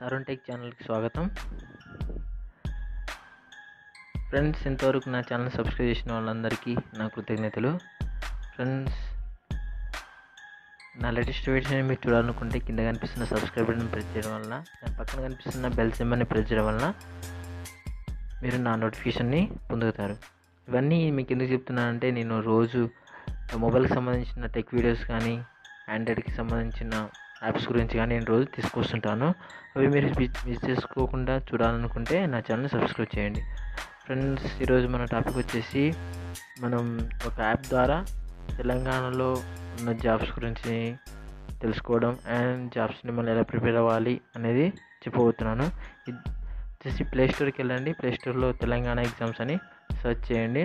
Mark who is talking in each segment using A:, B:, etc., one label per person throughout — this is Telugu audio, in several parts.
A: అరుణ్ టెక్ ఛానల్కి స్వాగతం ఫ్రెండ్స్ ఇంతవరకు నా ఛానల్ సబ్స్క్రైబ్ చేసిన వాళ్ళందరికీ నా కృతజ్ఞతలు ఫ్రెండ్స్ నా లేటెస్ట్ వీడియోస్ని మీరు చూడాలనుకుంటే కింద కనిపిస్తున్న సబ్స్క్రైబ్ బటన్ ప్రెస్ చేయడం వలన దాని పక్కన కనిపిస్తున్న బెల్ సింబల్ని ప్రెస్ చేయడం వలన మీరు నా నోటిఫికేషన్ని పొందుతారు ఇవన్నీ మీకు ఎందుకు చెప్తున్నానంటే నేను రోజు మొబైల్కి సంబంధించిన టెక్ వీడియోస్ కానీ ఆండ్రాయిడ్కి సంబంధించిన యాప్స్ గురించి కానీ నేను రోజు తీసుకొస్తుంటాను అవి మీరు మిస్ చేసుకోకుండా చూడాలనుకుంటే నా ఛానల్ సబ్స్క్రైబ్ చేయండి ఫ్రెండ్స్ ఈరోజు మన టాపిక్ వచ్చేసి మనం ఒక యాప్ ద్వారా తెలంగాణలో ఉన్న జాబ్స్ గురించి తెలుసుకోవడం అండ్ జాబ్స్ని మనం ఎలా ప్రిపేర్ అవ్వాలి అనేది చెప్పబోతున్నాను ఇది వచ్చేసి ప్లే స్టోర్కి వెళ్ళండి ప్లే స్టోర్లో తెలంగాణ ఎగ్జామ్స్ అని సెర్చ్ చేయండి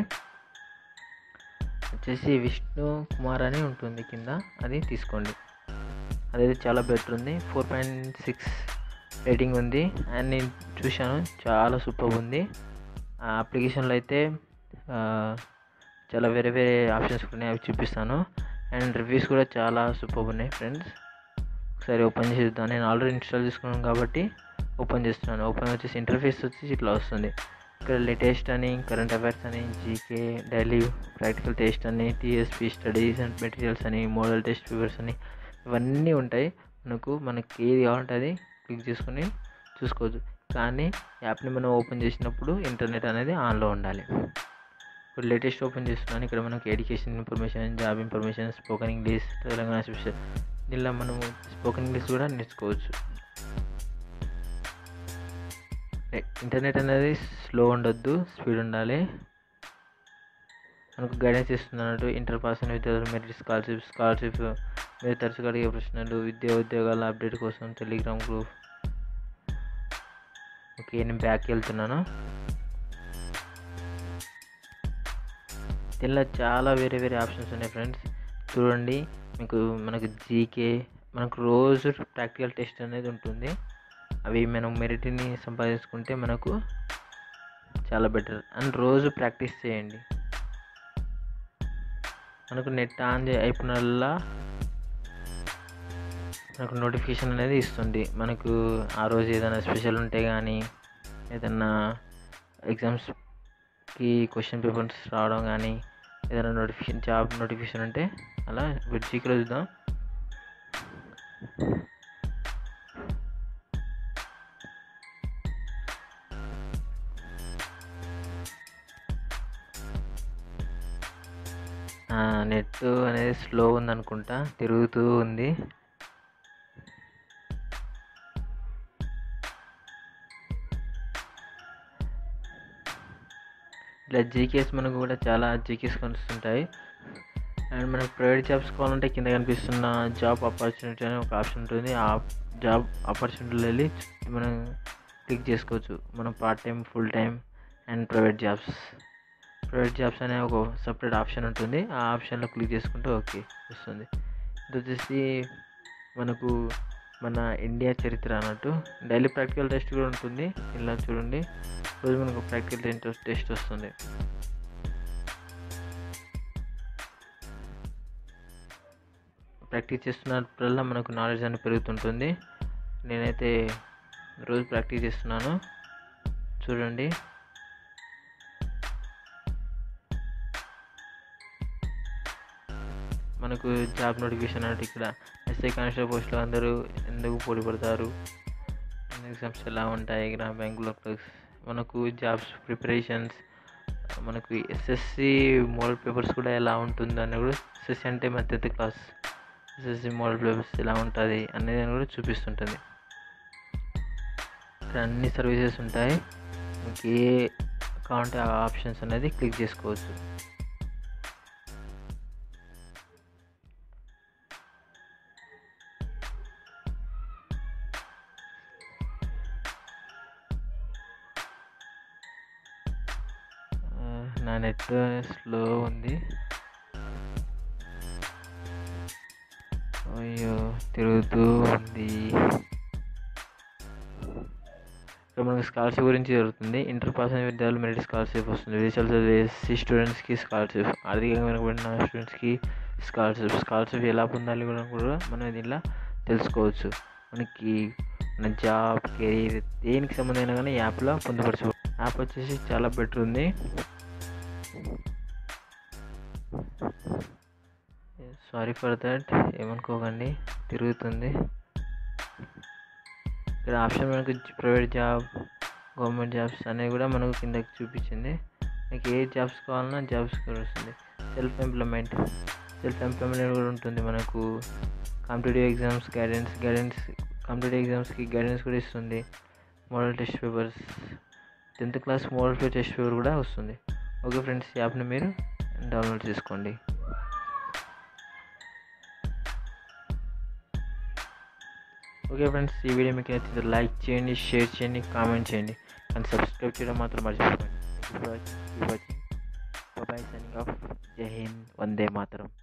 A: వచ్చేసి విష్ణు కుమార్ అని ఉంటుంది కింద అది తీసుకోండి అదైతే చాలా బెటర్ ఉంది ఫోర్ పాయింట్ సిక్స్ రేటింగ్ ఉంది అండ్ నేను చూశాను చాలా సూపర్ ఉంది ఆ అప్లికేషన్లో అయితే ఆ, చాలా వేరే వేరే ఆప్షన్స్ ఉన్నాయి అవి చూపిస్తాను అండ్ రివ్యూస్ కూడా చాలా సూపర్ ఉన్నాయి ఫ్రెండ్స్ ఒకసారి ఓపెన్ చేసి చూద్దాం నేను ఆల్రెడీ ఇన్స్టాల్ చేసుకున్నాను కాబట్టి ఓపెన్ చేస్తున్నాను ఓపెన్ వచ్చేసి ఇంటర్ఫేస్ వచ్చేసి ఇట్లా వస్తుంది ఇక్కడ లేటెస్ట్ అని కరెంట్ అఫైర్స్ అని జీకే డైలీ ప్రాక్టికల్ టెస్ట్ అని టీఎస్పీ స్టడీస్ అండ్ మెటీరియల్స్ అని మోడల్ టెస్ట్ పేపర్స్ అని ఇవన్నీ ఉంటాయి మనకు మనకి ఏది కావాలంటే అది క్లిక్ చేసుకొని చూసుకోవచ్చు కానీ యాప్ని మనం ఓపెన్ చేసినప్పుడు ఇంటర్నెట్ అనేది ఆన్లో ఉండాలి ఇప్పుడు లేటెస్ట్ ఓపెన్ చేస్తున్నాను ఇక్కడ మనకి education information job information spoken English Telangana special దీనిలో మనము స్పోకెన్ ఇంగ్లీష్ కూడా నేర్చుకోవచ్చు ఇంటర్నెట్ అనేది స్లో ఉండొద్దు స్పీడ్ ఉండాలి మనకు గైడెన్స్ ఇస్తున్నట్టు ఇంటర్ పాస్ అయిన విద్యార్థులు మెరిట్ స్కాలర్షిప్ స్కాలర్షిప్ మీరు తరచుగా అడిగే ప్రశ్నలు విద్యా ఉద్యోగాల అప్డేట్ కోసం టెలిగ్రామ్ గ్రూప్ ఓకే నేను బ్యాక్కి వెళ్తున్నాను దీనిలో చాలా వేరే వేరే ఆప్షన్స్ ఉన్నాయి ఫ్రెండ్స్ చూడండి మీకు మనకు జీకే మనకు రోజు ప్రాక్టికల్ టెస్ట్ అనేది ఉంటుంది అవి మనం మెరిట్ని సంపాదించుకుంటే మనకు చాలా బెటర్ అండ్ రోజు ప్రాక్టీస్ చేయండి మనకు నెట్ ఆన్ చే అయిపోయినల్లా మనకు నోటిఫికేషన్ అనేది ఇస్తుంది మనకు ఆ రోజు ఏదైనా స్పెషల్ ఉంటే కానీ ఏదన్నా ఎగ్జామ్స్కి క్వశ్చన్ పేపర్స్ రావడం కానీ ఏదైనా నోటిఫికేషన్ జాబ్ నోటిఫికేషన్ ఉంటే అలా జీకేలో చూద్దాం నెట్ అనేది స్లో ఉందనుకుంటా తిరుగుతూ ఉంది ఇట్లా జీకేస్ మనకు కూడా చాలా జీకేస్ కనిపిస్తుంటాయి అండ్ మనకు ప్రైవేట్ జాబ్స్ కావాలంటే కింద కనిపిస్తున్న జాబ్ ఆపర్చునిటీ అనే ఒక ఆప్షన్ ఉంటుంది ఆ జాబ్ ఆపర్చునిటీలో వెళ్ళి మనం క్లిక్ చేసుకోవచ్చు మనం part time full time and private jobs private jobs అనే ఒక సపరేట్ ఆప్షన్ ఉంటుంది ఆ ఆప్షన్లో క్లిక్ చేసుకుంటే ఓకే వస్తుంది ఇది వచ్చేసి మనకు మన ఇండియా చరిత్ర అన్నట్టు డైలీ ప్రాక్టికల్ టెస్ట్ కూడా ఉంటుంది ఇలా చూడండి రోజు మనకు ప్రాక్టికల్ టెస్ట్ టెస్ట్ వస్తుంది ప్రాక్టీస్ చేస్తున్నప్పుడల్లా మనకు నాలెడ్జ్ అనేది పెరుగుతుంటుంది నేనైతే రోజు ప్రాక్టీస్ చేస్తున్నాను చూడండి మనకు జాబ్ నోటిఫికేషన్ అంటే ఇక్కడ ఎస్ఐ కానిస్టేబుల్ పోస్టులు అందరూ ఎందుకు పోటీ పడతారు ఎగ్జామ్స్ ఎలా ఉంటాయి గ్రామ బ్యాంకులో మనకు జాబ్స్ ప్రిపరేషన్స్ మనకు ఎస్ఎస్సి మోడల్ పేపర్స్ కూడా ఎలా ఉంటుంది అని కూడా ఎస్ఎస్సి అంటే మన tenth class SSC model papers ఎలా ఉంటుంది అనేది కూడా చూపిస్తుంటుంది ఇక్కడ అన్ని సర్వీసెస్ ఉంటాయి మీకు ఏ కావాలంటే ఆ ఆప్షన్స్ అనేది క్లిక్ చేసుకోవచ్చు ఆ, నా నెట్ స్లో ఉంది అయ్యో తిరుగుతూ ఉంది ఇక్కడ మనకి స్కాలర్షిప్ గురించి జరుగుతుంది ఇంటర్ పాస్ అయిన విద్యార్థులు మెరిట్ స్కాలర్షిప్ వస్తుంది విదేశాలు చదివే ఎస్సీ స్టూడెంట్స్కి స్కాలర్షిప్ ఆర్థికంగా వెనుకబడిన స్టూడెంట్స్కి స్కాలర్షిప్ స్కాలర్షిప్ ఎలా పొందాలి కూడా కూడా మనం దీనిలో తెలుసుకోవచ్చు మనకి మన జాబ్ కెరీర్ దేనికి సంబంధమైన కానీ యాప్లో పొందుపరచు యాప్ వచ్చేసి చాలా బెటర్ ఉంది సారీ ఫర్ దట్ ఏమనుకోకండి తిరుగుతుంది ఇక్కడ ఆప్షన్ మనకు ప్రైవేట్ జాబ్ గవర్నమెంట్ జాబ్స్ అనేవి కూడా మనకు కిందకి చూపించింది మీకు ఏ జాబ్స్ కావాలన్నా జాబ్స్ కూడా వస్తుంది సెల్ఫ్ ఎంప్లాయ్మెంట్ సెల్ఫ్ ఎంప్లాయ్మెంట్ కూడా ఉంటుంది మనకు competitive exams guidance guidance competitive ఎగ్జామ్స్కి గైడెన్స్ కూడా ఇస్తుంది model test papers tenth class model test paper కూడా వస్తుంది ఓకే ఫ్రెండ్స్ యాప్ని మీరు డౌన్లోడ్ చేసుకోండి ఓకే ఫ్రెండ్స్ ఈ వీడియో మీకు నచ్చితే లైక్ చేయండి షేర్ చేయండి కామెంట్ చేయండి కానీ సబ్స్క్రైబ్ చేయడం మాత్రం మర్చిపోకండి వాచింగ్ బాయ్ సైనింగ్ ఆఫ్ జై హింద్ వందే మాతరం